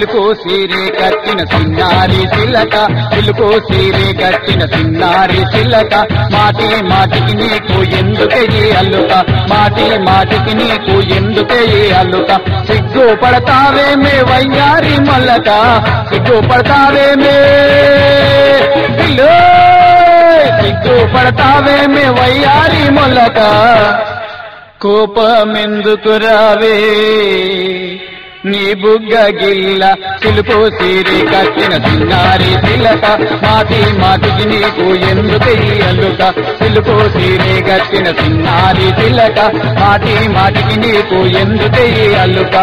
silk సీరే కట్టిన సిన్నారి చిల్లక silk సీరే కట్టిన సిన్నారి చిల్లక మాటి మాటికి నీకు ఎందుకే ఈ అల్లుక మాటి మాటికి నీకు ఎందుకే ఈ అల్లుక సిగ్గు పడతావేమే వయ్యారి మల్లక సిగ్గు పడతావేమే పిల్లో సిగ్గు పడతావేమే వయ్యారి మొల్లక కోపమెందుకు రావే నీ బుగ్గ గిల్ల సిలుపు సీరి కట్టిన సిన్నారి చిలక మాటి మాటికి నీకు ఎందుకు ఈ అల్లుక సిలుపు సీరి కట్టిన సిన్నారి చిలక మాటి మాటికి నీకు ఎందుకు ఈ అల్లుక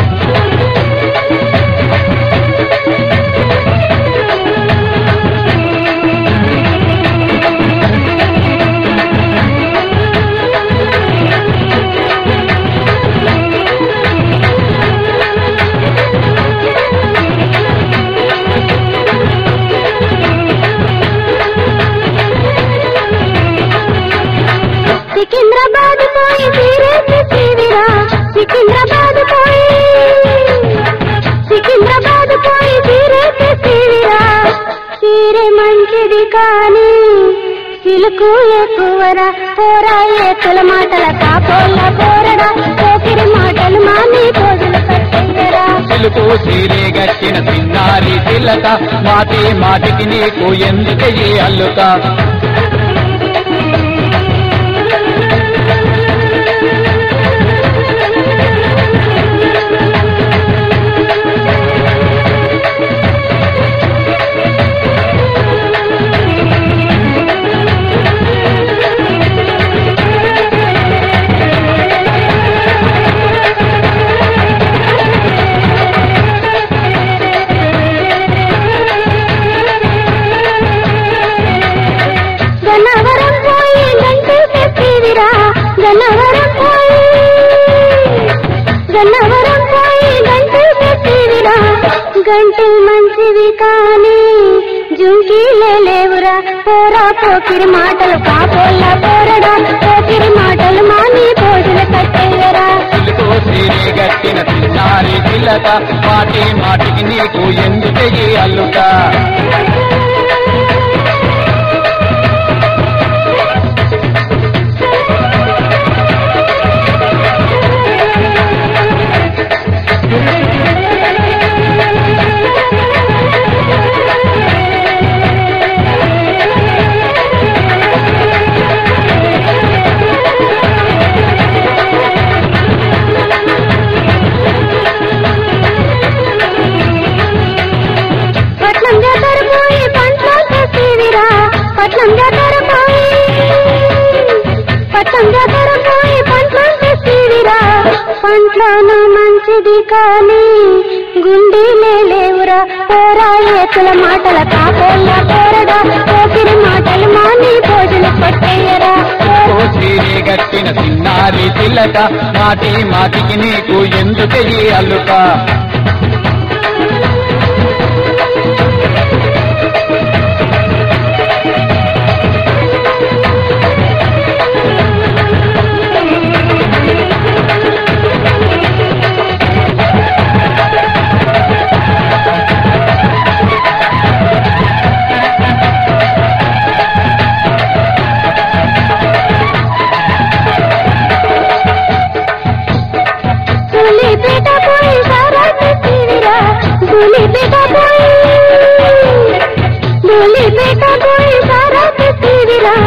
సికింద్రాబాద్ పోయి తీరేసి తీవిరా సికింద్రాబాద్ పోయి సికింద్రాబాద్ పోయి తీరేసి తీవిరా తీరే మంచిది కానీ సిలుకు ఎక్కువరా పోరా ఏతుల మాటల కాపోళ్ళ పోరడా పోకిరి మాటలు మాని రోజులు కట్టెయ్యరా సిలుకు సీరే గట్టిన సిన్నారి చిలక మాటి మాటికి నీకు ఎందుకు ఈ అల్లుక గన్నవరం పోయి గంటలు తెప్పిదిరా గన్నవరం పోయి గన్నవరం పోయి గంటలు తెప్పిదిరా గంటలు మంచివి కానీ జుంకీలే లేవురా పోరా పోకిరి మాటలు కాపోళ్ళ పోరడా పోకిరి మాటలు మాని పోజులు కట్టేయరా సిలుకు సీరే గట్టిన సిన్నారి చిలక మాటి మాటికి నీకు ఎందుకు ఈ అల్లుక పట్నం జాతర పోయి పంట్లో తెచ్చివిరా పట్నం జాతర పోయి పట్నం జాతర పోయి పంట్లో తెచ్చివిరా పంట్లోనూ మంచిది కానీ గుండీలే లేవురా పోరా ఏతుల మాటల కాపోళ్ళ పోరడా పోకిరి మాటలు మాని భోజన పట్టేయరా సిలుకు సీరే గట్టిన సిన్నారి చిలక మాటి మాటికి నీకు ఎందుకు ఈ అల్లుక ధూళిపేట పోయి సారా తెచ్చివిరా ధూళిపేట పోయి ధూళిపేట పోయి సారా తెచ్చివిరా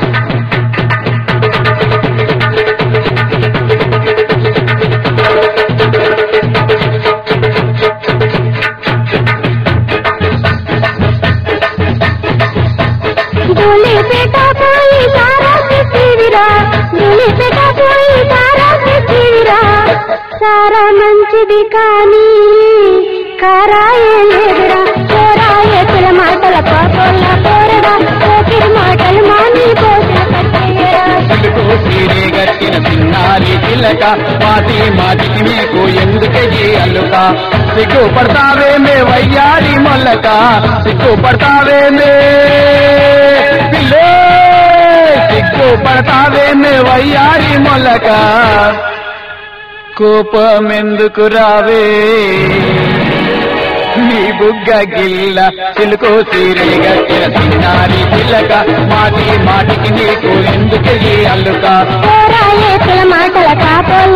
ధూళిపేట పోయి సారా తెచ్చివిరా ధూళిపేట పోయి సారా తెచ్చివిరా సారా మంచిది కానీ కారాయే లేదురా పోరా ఎత్తుల మాటల పాపల పోరడా పోకిరి మాటలు మాని పోసిన కట్టేయరా సిలుకు సీరే గట్టిన సిన్నారి చిలక మాటి మాటికి నీకు ఎందుకు ఈ అల్లుక సిగ్గు పడతావేమే వయ్యారి మొల్లక సిగ్గు పడతావేమే పిల్లే సిగ్గు పడతావేమే వయ్యారి మొల్లక కోపమెందుకు రావే నీ బుగ్గ గిల్ల చిలుకు సీరే గట్టిన చిన్నారి చిల్లక మాటి మాటికి నీకు ఎందుకు ఈ అల్లుక పోరాయేతుల మాటల కాపోల